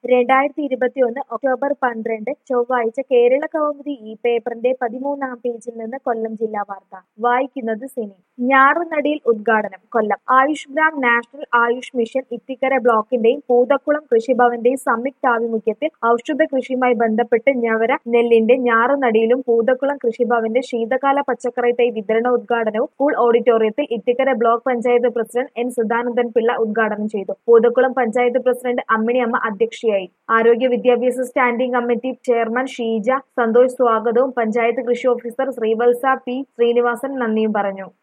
രണ്ടായിരത്തി ഇരുപത്തിയൊന്ന് ഒക്ടോബർ പന്ത്രണ്ട് ചൊവ്വാഴ്ച കേരള കൗമുദി ഈ പേപ്പറിന്റെ പതിമൂന്നാം പേജിൽ നിന്ന് കൊല്ലം ജില്ലാ വാർത്ത വായിക്കുന്നത് സിനി ഞാറുനടിയിൽ ഉദ്ഘാടനം കൊല്ലം ആയുഷ്ഗ്രാം നാഷണൽ ആയുഷ് മിഷൻ ഇത്തിക്കര ബ്ലോക്കിന്റെയും പൂതക്കുളം കൃഷിഭവന്റെയും സംയുക്താഭിമുഖ്യത്തിൽ ഔഷധ കൃഷിയുമായി ബന്ധപ്പെട്ട് ഞവര നെല്ലിന്റെ ഞാറുനടിയിലും പൂതക്കുളം കൃഷിഭവന്റെ ശീതകാല പച്ചക്കറി തൈ വിതരണ ഉദ്ഘാടനവും സ്കൂൾ ഓഡിറ്റോറിയത്തിൽ Ithikkara block panchayat president N Sadanandan Pillai ഉദ്ഘാടനം ചെയ്തു പൂതക്കുളം പഞ്ചായത്ത് പ്രസിഡന്റ് അമ്മിണിയമ്മ അധ്യക്ഷയായി ആരോഗ്യ വിദ്യാഭ്യാസ standing committee chairman Sheeja Santhosh സ്വാഗതവും പഞ്ചായത്ത് കൃഷി ഓഫീസർ ശ്രീവത്സ പി ശ്രീനിവാസൻ നന്ദിയും പറഞ്ഞു